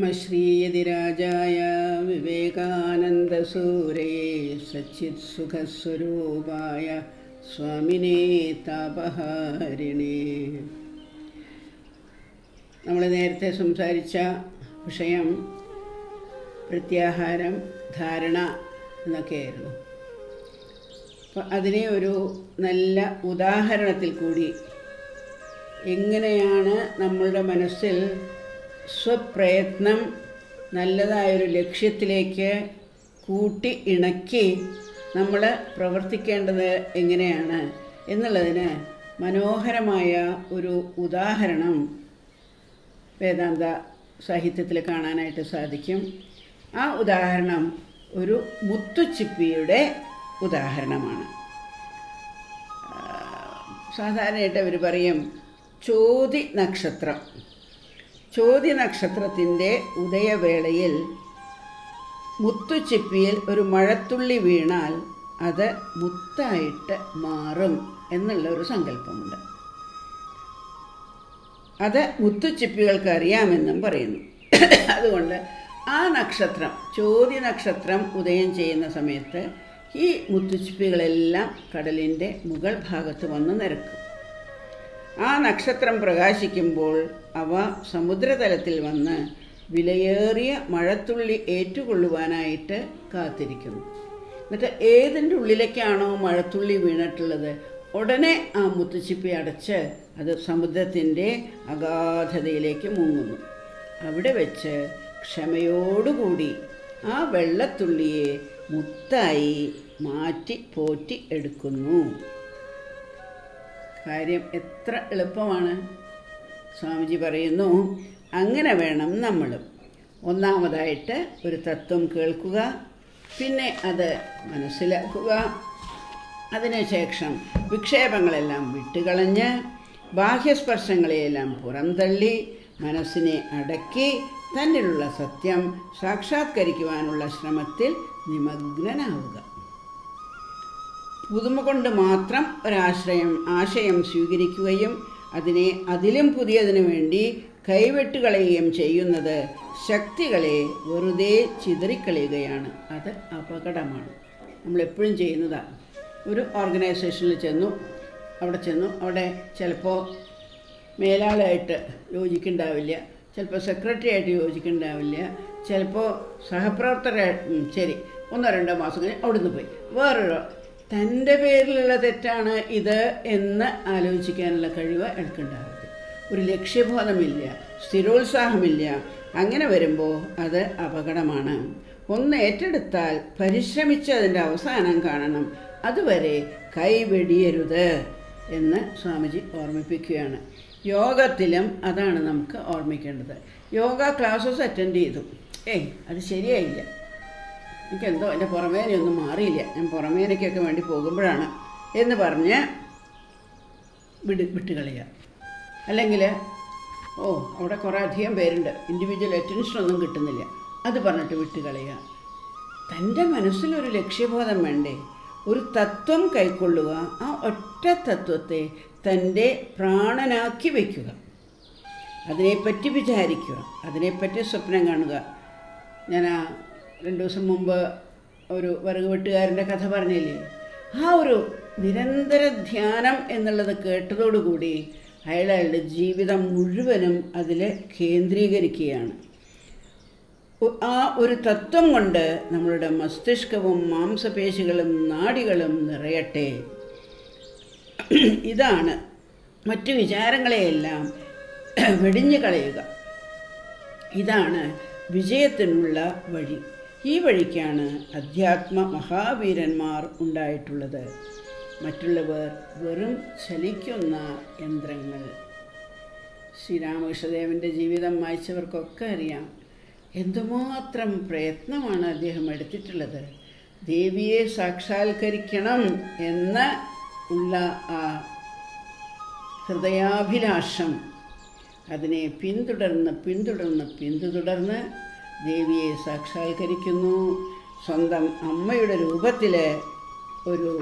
നമ ശ്രീയതിരാജായ വിവേകാനന്ദസൂരയേ സച്ചിത് സുഖസ്വരൂപായ സ്വാമിനേ താപഹാരിണേ നമ്മൾ നേരത്തെ സംസാരിച്ച വിഷയം പ്രത്യാഹാരം ധാരണ എന്നൊക്കെയായിരുന്നു അപ്പം അതിനെ ഒരു നല്ല ഉദാഹരണത്തിൽ കൂടി എങ്ങനെയാണ് നമ്മളുടെ മനസ്സിൽ സ്വപ്രയത്നം നല്ലതായൊരു ലക്ഷ്യത്തിലേക്ക് കൂട്ടി ഇണക്കി നമ്മൾ പ്രവർത്തിക്കേണ്ടത് എങ്ങനെയാണ് എന്നുള്ളതിന് മനോഹരമായ ഒരു ഉദാഹരണം വേദാന്ത സാഹിത്യത്തിൽ കാണാനായിട്ട് സാധിക്കും ആ ഉദാഹരണം ഒരു മുത്തുച്ചിപ്പിയുടെ ഉദാഹരണമാണ് സാധാരണയായിട്ട് അവർ പറയും ചോതി നക്ഷത്രം ചോതി നക്ഷത്രത്തിൻ്റെ ഉദയവേളയിൽ മുത്തുച്ചിപ്പിയിൽ ഒരു മഴത്തുള്ളി വീണാൽ അത് മുത്തായിട്ട് മാറും എന്നുള്ള ഒരു സങ്കല്പമുണ്ട് അത് മുത്തുച്ചിപ്പികൾക്ക് അറിയാമെന്നും പറയുന്നു അതുകൊണ്ട് ആ നക്ഷത്രം ചോതി നക്ഷത്രം ഉദയം ചെയ്യുന്ന സമയത്ത് ഈ മുത്തുച്ചിപ്പികളെല്ലാം കടലിൻ്റെ മുകൾ ഭാഗത്ത് വന്ന് നിരക്കും ആ നക്ഷത്രം പ്രകാശിക്കുമ്പോൾ അവ സമുദ്രതലത്തിൽ വന്ന് വിലയേറിയ മഴത്തുള്ളി ഏറ്റുകൊള്ളുവാനായിട്ട് കാത്തിരിക്കുന്നു എന്നിട്ട് ഏതിൻ്റെ ഉള്ളിലേക്കാണോ മഴത്തുള്ളി വീണിട്ടുള്ളത് ഉടനെ ആ മുത്തുച്ചിപ്പി അടച്ച് അത് സമുദ്രത്തിൻ്റെ അഗാധതയിലേക്ക് മുങ്ങുന്നു അവിടെ വെച്ച് ക്ഷമയോടുകൂടി ആ വെള്ളത്തുള്ളിയെ മുത്തായി മാറ്റി പോറ്റി എടുക്കുന്നു കാര്യം എത്ര എളുപ്പമാണ് സ്വാമിജി പറയുന്നു അങ്ങനെ വേണം നമ്മളും ഒന്നാമതായിട്ട് ഒരു തത്വം കേൾക്കുക പിന്നെ അത് മനസ്സിലാക്കുക അതിനുശേഷം വിക്ഷേപങ്ങളെല്ലാം വിട്ടുകളഞ്ഞ് ബാഹ്യസ്പർശങ്ങളെയെല്ലാം പുറംതള്ളി മനസ്സിനെ അടക്കി തന്നിലുള്ള സത്യം സാക്ഷാത്കരിക്കുവാനുള്ള ശ്രമത്തിൽ നിമഗ്നനാവുക പുതുമ കൊണ്ട് മാത്രം ഒരാശ്രയം ആശയം സ്വീകരിക്കുകയും അതിനെ അതിലും പുതിയതിനു വേണ്ടി കൈവെട്ടുകളയുകയും ചെയ്യുന്നത് ശക്തികളെ വെറുതെ ചിതറിക്കളയുകയാണ് അത് അപകടമാണ് നമ്മളെപ്പോഴും ചെയ്യുന്നതാണ് ഒരു ഓർഗനൈസേഷനിൽ ചെന്നു അവിടെ ചെന്നു അവിടെ ചിലപ്പോൾ മേലാളായിട്ട് യോജിക്കുന്നുണ്ടാവില്ല ചിലപ്പോൾ സെക്രട്ടറി ആയിട്ട് യോജിക്കുന്നുണ്ടാവില്ല ചിലപ്പോൾ സഹപ്രവർത്തകരായിട്ട് ശരി ഒന്നോ രണ്ടോ മാസം കഴിഞ്ഞ് അവിടുന്ന് പോയി വേറൊരു തൻ്റെ പേരിലുള്ള തെറ്റാണ് ഇത് എന്ന് ആലോചിക്കാനുള്ള കഴിവ് എടുക്കുന്നുണ്ടാവില്ല ഒരു ലക്ഷ്യബോധമില്ല സ്ഥിരോത്സാഹമില്ല അങ്ങനെ വരുമ്പോൾ അത് അപകടമാണ് ഒന്ന് ഏറ്റെടുത്താൽ പരിശ്രമിച്ച് അതിൻ്റെ അവസാനം കാണണം അതുവരെ കൈവെടിയരുത് എന്ന് സ്വാമിജി ഓർമ്മിപ്പിക്കുകയാണ് യോഗത്തിലും അതാണ് നമുക്ക് ഓർമ്മിക്കേണ്ടത് യോഗ ക്ലാസ്സസ് അറ്റൻഡ് ചെയ്തു ഏയ് അത് ശരിയായില്ല എനിക്കെന്തോ എൻ്റെ പുറമേനയൊന്നും മാറിയില്ല ഞാൻ പുറമേനയ്ക്കൊക്കെ വേണ്ടി പോകുമ്പോഴാണ് എന്ന് പറഞ്ഞ് വിട് വിട്ടുകളയുക അല്ലെങ്കിൽ ഓ അവിടെ കുറേ അധികം പേരുണ്ട് ഇൻഡിവിജ്വൽ അറ്റൻഷനൊന്നും കിട്ടുന്നില്ല അത് പറഞ്ഞിട്ട് വിട്ടുകളയുക തൻ്റെ മനസ്സിലൊരു ലക്ഷ്യബോധം വേണ്ടേ ഒരു തത്വം കൈക്കൊള്ളുക ആ ഒറ്റ തത്വത്തെ തൻ്റെ പ്രാണനാക്കി വയ്ക്കുക അതിനെപ്പറ്റി വിചാരിക്കുക അതിനെപ്പറ്റി സ്വപ്നം കാണുക ഞാൻ ആ രണ്ട് ദിവസം മുമ്പ് ഒരു വിറക് വെട്ടുകാരൻ്റെ കഥ പറഞ്ഞില്ലേ ആ ഒരു നിരന്തര ധ്യാനം എന്നുള്ളത് കേട്ടതോടുകൂടി അയാൾ അയാളുടെ ജീവിതം മുഴുവനും അതിൽ കേന്ദ്രീകരിക്കുകയാണ് ആ ഒരു തത്വം കൊണ്ട് നമ്മളുടെ മസ്തിഷ്കവും മാംസപേശികളും നാടികളും നിറയട്ടെ ഇതാണ് മറ്റു വിചാരങ്ങളെയെല്ലാം വെടിഞ്ഞു കളയുക ഇതാണ് വിജയത്തിനുള്ള വഴി ഈ വഴിക്കാണ് അധ്യാത്മ മഹാവീരന്മാർ ഉണ്ടായിട്ടുള്ളത് മറ്റുള്ളവർ വെറും ചലിക്കുന്ന യന്ത്രങ്ങൾ ശ്രീരാമകൃഷ്ണദേവൻ്റെ ജീവിതം വായിച്ചവർക്കൊക്കെ അറിയാം എന്തുമാത്രം പ്രയത്നമാണ് അദ്ദേഹം എടുത്തിട്ടുള്ളത് ദേവിയെ സാക്ഷാത്കരിക്കണം എന്ന് ഉള്ള ആ ഹൃദയാഭിലാഷം അതിനെ പിന്തുടർന്ന് പിന്തുടർന്ന് പിന്തുടർന്ന് ദേവിയെ സാക്ഷാത്കരിക്കുന്നു സ്വന്തം അമ്മയുടെ രൂപത്തിൽ ഒരു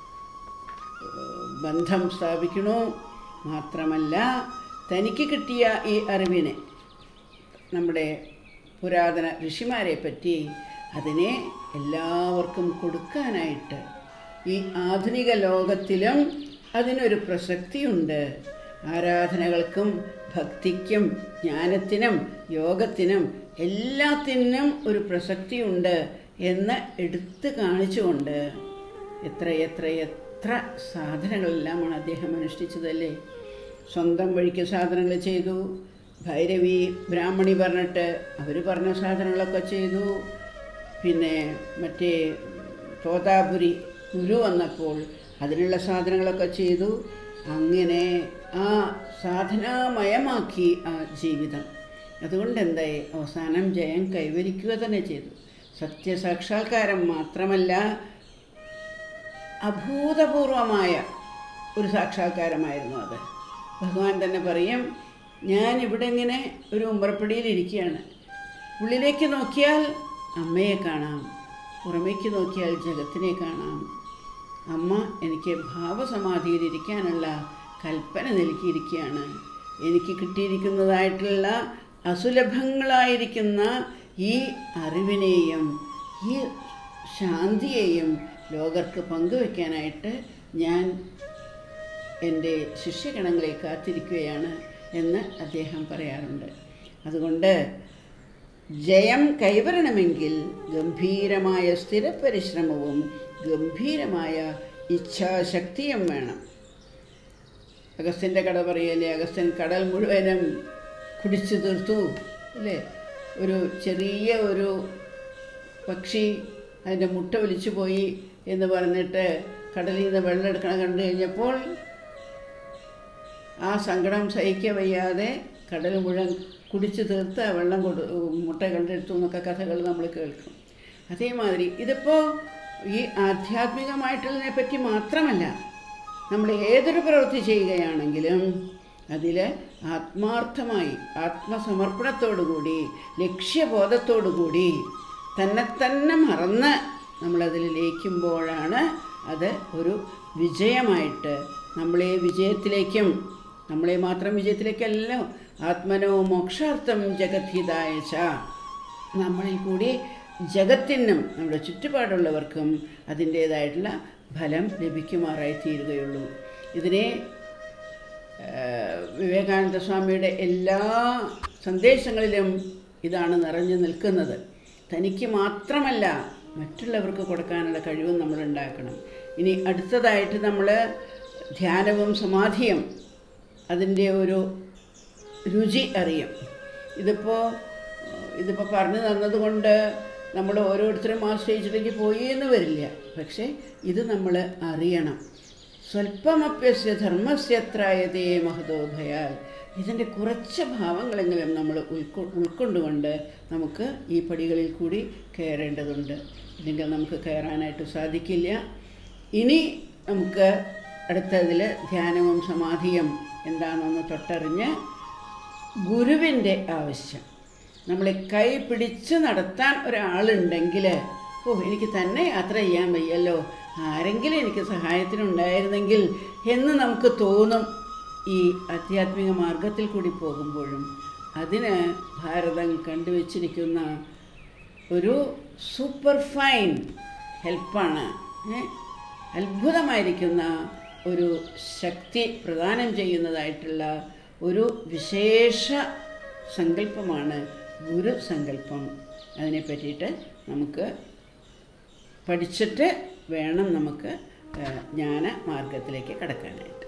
ബന്ധം സ്ഥാപിക്കണു മാത്രമല്ല തനിക്ക് കിട്ടിയ ഈ അറിവിനെ നമ്മുടെ പുരാതന ഋഷിമാരെ പറ്റി അതിനെ എല്ലാവർക്കും കൊടുക്കാനായിട്ട് ഈ ആധുനിക ലോകത്തിലും അതിനൊരു പ്രസക്തിയുണ്ട് ആരാധനകൾക്കും ഭക്തിക്കും ജ്ഞാനത്തിനും യോഗത്തിനും എല്ലാത്തിനും ഒരു പ്രസക്തിയുണ്ട് എന്ന് എടുത്തു കാണിച്ചുകൊണ്ട് എത്ര എത്ര എത്ര സാധനങ്ങളെല്ലാമാണ് അദ്ദേഹം അനുഷ്ഠിച്ചതല്ലേ സ്വന്തം വഴിക്ക് സാധനങ്ങൾ ചെയ്തു ഭൈരവി ബ്രാഹ്മണി പറഞ്ഞിട്ട് അവർ പറഞ്ഞ സാധനങ്ങളൊക്കെ ചെയ്തു പിന്നെ മറ്റേ തോതാപുരി ഗുരു വന്നപ്പോൾ അതിനുള്ള സാധനങ്ങളൊക്കെ ചെയ്തു അങ്ങനെ ആ സാധനാമയമാക്കി ആ ജീവിതം അതുകൊണ്ട് എന്തായി അവസാനം ജയം കൈവരിക്കുക തന്നെ ചെയ്തു സത്യസാക്ഷാത്കാരം മാത്രമല്ല അഭൂതപൂർവമായ ഒരു സാക്ഷാത്കാരമായിരുന്നു അത് ഭഗവാൻ തന്നെ പറയും ഞാൻ ഇവിടെ ഇങ്ങനെ ഒരു ഉമ്മറപ്പടിയിലിരിക്കുകയാണ് ഉള്ളിലേക്ക് നോക്കിയാൽ അമ്മയെ കാണാം പുറമേക്ക് നോക്കിയാൽ ജഗത്തിനെ കാണാം അമ്മ എനിക്ക് ഭാവസമാധിയിലിരിക്കാനുള്ള കൽപ്പന നൽകിയിരിക്കുകയാണ് എനിക്ക് കിട്ടിയിരിക്കുന്നതായിട്ടുള്ള അസുലഭങ്ങളായിരിക്കുന്ന ഈ അറിവിനെയും ഈ ശാന്തിയെയും ലോകർക്ക് പങ്കുവെക്കാനായിട്ട് ഞാൻ എൻ്റെ ശിഷ്യഗണങ്ങളെ കാത്തിരിക്കുകയാണ് എന്ന് അദ്ദേഹം പറയാറുണ്ട് അതുകൊണ്ട് ജയം കൈവരണമെങ്കിൽ ഗംഭീരമായ സ്ഥിരപരിശ്രമവും ഗംഭീരമായ ഇച്ഛാശക്തിയും വേണം അഗസ്ത്യൻ്റെ കട പറയല്ലേ അഗസ്ത്യൻ കടൽ മുഴുവനും കുടിച്ചു തീർത്തു അല്ലേ ഒരു ചെറിയ ഒരു പക്ഷി അതിൻ്റെ മുട്ട ഒലിച്ചു പോയി എന്ന് പറഞ്ഞിട്ട് കടലിൽ നിന്ന് വെള്ളം എടുക്കണം കണ്ടു കഴിഞ്ഞപ്പോൾ ആ സങ്കടം സഹിക്കാൻ വയ്യാതെ കടൽ മുഴുവൻ കുടിച്ചു തീർത്ത് ആ വെള്ളം കൊടു മുട്ട കണ്ടെടുത്തു എന്നൊക്കെ കഥകൾ നമ്മൾ കേൾക്കും അതേമാതിരി ഇതിപ്പോൾ ഈ ആധ്യാത്മികമായിട്ടുള്ളതിനെ പറ്റി മാത്രമല്ല നമ്മൾ ഏതൊരു പ്രവൃത്തി ചെയ്യുകയാണെങ്കിലും അതിൽ ആത്മാർത്ഥമായി ആത്മസമർപ്പണത്തോടുകൂടി ലക്ഷ്യബോധത്തോടുകൂടി തന്നെ തന്നെ മറന്ന് നമ്മളതിൽ ലയിക്കുമ്പോഴാണ് അത് ഒരു വിജയമായിട്ട് നമ്മളെ വിജയത്തിലേക്കും നമ്മളെ മാത്രം വിജയത്തിലേക്കല്ല ആത്മനോ മോക്ഷാർത്ഥം ജഗദ്ഹിതായ ച നമ്മളിൽ കൂടി ജഗത്തിനും നമ്മുടെ ചുറ്റുപാടുള്ളവർക്കും അതിൻ്റേതായിട്ടുള്ള ഫലം ലഭിക്കുമാറായി തീരുകയുള്ളൂ ഇതിനെ വിവേകാനന്ദ സ്വാമിയുടെ എല്ലാ സന്ദേശങ്ങളിലും ഇതാണ് നിറഞ്ഞു നിൽക്കുന്നത് തനിക്ക് മാത്രമല്ല മറ്റുള്ളവർക്ക് കൊടുക്കാനുള്ള കഴിവും നമ്മൾ ഉണ്ടാക്കണം ഇനി അടുത്തതായിട്ട് നമ്മൾ ധ്യാനവും സമാധിയും അതിൻ്റെ ഒരു രുചി അറിയും ഇതിപ്പോൾ ഇതിപ്പോൾ പറഞ്ഞു തന്നതുകൊണ്ട് നമ്മൾ ഓരോരുത്തരും ആ സ്റ്റേജിലേക്ക് പോയി എന്ന് വരില്ല പക്ഷേ ഇത് നമ്മൾ അറിയണം സ്വല്പമപ്യസ്യ ധർമ്മസ്യത്രായതേ മഹതോ ഭയാൽ ഇതിൻ്റെ കുറച്ച് ഭാവങ്ങളെങ്കിലും നമ്മൾ ഉൾക്കൊ ഉൾക്കൊണ്ടുകൊണ്ട് നമുക്ക് ഈ പടികളിൽ കൂടി കയറേണ്ടതുണ്ട് ഇല്ലെങ്കിൽ നമുക്ക് കയറാനായിട്ട് സാധിക്കില്ല ഇനി നമുക്ക് അടുത്തതിൽ ധ്യാനവും സമാധിയും എന്താണെന്നൊന്ന് തൊട്ടറിഞ്ഞ് ഗുരുവിൻ്റെ ആവശ്യം നമ്മളെ കൈ പിടിച്ച് നടത്താൻ ഒരാളുണ്ടെങ്കിൽ ഓ എനിക്ക് തന്നെ യാത്ര ചെയ്യാൻ വയ്യല്ലോ ആരെങ്കിലും എനിക്ക് സഹായത്തിനുണ്ടായിരുന്നെങ്കിൽ എന്ന് നമുക്ക് തോന്നും ഈ ആധ്യാത്മിക മാർഗത്തിൽ കൂടി പോകുമ്പോഴും അതിന് ഭാരതം കണ്ടുവച്ചിരിക്കുന്ന ഒരു സൂപ്പർ ഫൈൻ ഹെൽപ്പാണ് അത്ഭുതമായിരിക്കുന്ന ഒരു ശക്തി പ്രദാനം ചെയ്യുന്നതായിട്ടുള്ള ഒരു വിശേഷ സങ്കല്പമാണ് ഗുരു സങ്കല്പം അതിനെ പറ്റിയിട്ട് നമുക്ക് പഠിച്ചിട്ട് വേണം നമുക്ക് ജ്ഞാന മാർഗത്തിലേക്ക് കടക്കാനായിട്ട്